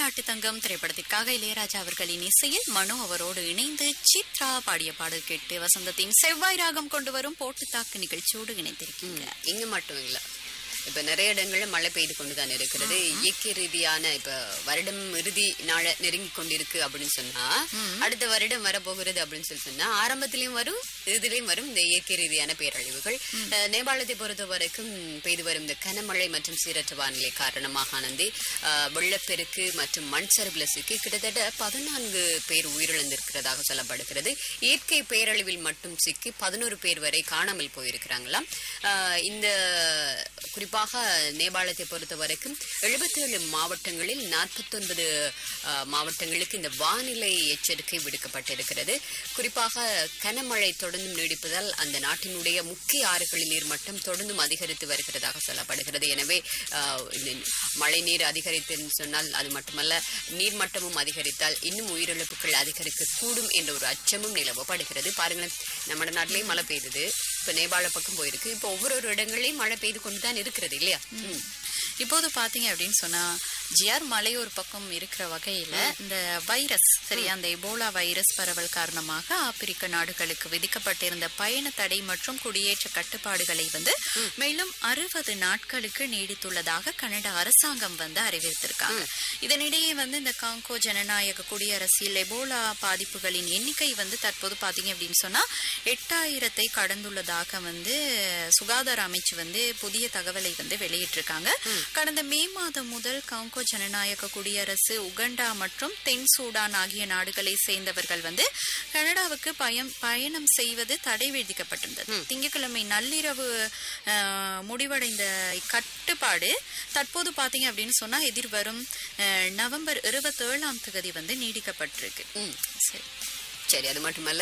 விளையாட்டு தங்கம் திரைப்படத்திற்காக இளையராஜா அவர்களின் இசையில் மனு அவரோடு இணைந்து சித்ரா பாடிய பாடல் கேட்டு வசந்தத்தின் செவ்வாய் ராகம் கொண்டு வரும் போட்டு தாக்கு நிகழ்ச்சியோடு இணைந்திருக்கீங்க இங்க மட்டும் இல்ல இப்ப நிறைய இடங்கள்ல மழை பெய்து கொண்டுதான் இருக்கிறது இயற்கை ரீதியான இப்ப வருடம் இறுதி நாள நெருங்கி கொண்டிருக்கு அப்படின்னு சொன்னா அடுத்த வருடம் வரப்போகிறது அப்படின்னு சொல்லி சொன்னா ஆரம்பத்திலயும் வரும் இறுதியிலையும் வரும் இந்த இயற்கை ரீதியான பேரழிவுகள் அஹ், நேபாளத்தை பொறுத்த வரைக்கும் பெய்து வரும் இந்த கனமழை மற்றும் சீரற்ற வானிலை காரணமாக ஆனந்தி அஹ், வெள்ளப்பெருக்கு மற்றும் மண் சரிவுல சிக்கி கிட்டத்தட்ட பதினான்கு பேர் உயிரிழந்திருக்கிறதாக சொல்லப்படுகிறது இயற்கை பேரழிவில் மட்டும் சிக்கி பதினோரு பேர் வரை காணாமல் போயிருக்கிறாங்களாம் ஆஹ் இந்த குறிப்பாக நேபாளத்தை பொறுத்த வரைக்கும் எழுபத்தி ஏழு மாவட்டங்களில் நாற்பத்தொன்பது மாவட்டங்களுக்கு இந்த வானிலை எச்சரிக்கை விடுக்கப்பட்டிருக்கிறது குறிப்பாக கனமழை தொடர்ந்தும் நீடிப்பதால் அந்த நாட்டினுடைய முக்கிய ஆறுகளின் நீர்மட்டம் தொடர்ந்தும் அதிகரித்து வருகிறதாக சொல்லப்படுகிறது எனவே ஆஹ் இந்த மழை நீர் அதிகரித்துன்னு சொன்னால் அது மட்டுமல்ல நீர்மட்டமும் அதிகரித்தால் இன்னும் உயிரிழப்புகள் அதிகரிக்க கூடும் என்ற ஒரு அச்சமும் நிலவப்படுகிறது பாருங்களேன் நம்ம நாட்டிலேயும் மழை பெய்யுது இப்ப நேபாள பக்கம் போயிருக்கு இப்ப ஒவ்வொரு ஒரு இடங்களையும் மழை பெய்து கொண்டுதான் இருக்கிறது இல்லையா ம். இப்போது பாத்தீங்க அப்படின்னு சொன்னா ஜிஆர் மலை ஒரு பக்கம் இருக்கிற வகையில இந்த வைரஸ் சரியா அந்த எபோலா வைரஸ் பரவல் காரணமாக ஆப்பிரிக்க நாடுகளுக்கு விதிக்கப்பட்டிருந்த பயண தடை மற்றும் குடியேற்ற கட்டுப்பாடுகளை வந்து மேலும் அறுபது நாட்களுக்கு நீடித்துள்ளதாக கனடா அரசாங்கம் வந்து அறிவித்திருக்காங்க இதனிடையே வந்து இந்த காங்கோ ஜனநாயக குடியரசில் எபோலா பாதிப்புகளின் எண்ணிக்கை வந்து தற்போது பாத்தீங்க அப்படின்னு சொன்னா எட்டாயிரத்தை கடந்துள்ளதாக வந்து சுகாதார அமைச்சு வந்து புதிய தகவலை வந்து வெளியிட்டிருக்காங்க கடந்த மே மாதம் முதல் காங்கோ ஜனநாயக குடியரசு உகண்டா மற்றும் தென் சூடான் ஆகிய நாடுகளை சேர்ந்தவர்கள் வந்து கனடாவுக்கு பயம் பயணம் செய்வது தடை விதிக்கப்பட்டிருந்தது திங்கட்கிழமை நள்ளிரவு அஹ், முடிவடைந்த கட்டுப்பாடு தற்போது பாத்தீங்க அப்படின்னு சொன்னா எதிர்வரும் அஹ், நவம்பர் இருபத்தேழாம் தேதி வந்து நீடிக்கப்பட்டிருக்கு ம். சரி சரி அது மட்டுமல்ல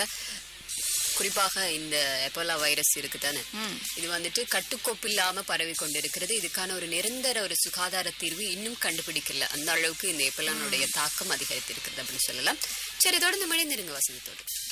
குறிப்பாக இந்த எபோலா வைரஸ் இருக்குதானே ம். இது வந்துட்டு கட்டுக்கோப்பில்லாம பரவி கொண்டிருக்கிறது இதுக்கான ஒரு நிரந்தர ஒரு சுகாதார தீர்வு இன்னும் கண்டுபிடிக்கல அந்த அளவுக்கு இந்த எபோலானுடைய தாக்கம் அதிகரித்து இருக்கிறது அப்படின்னு சொல்லலாம் சரி தொடர்ந்து மணிந்திருங்க வசந்தத்தோடு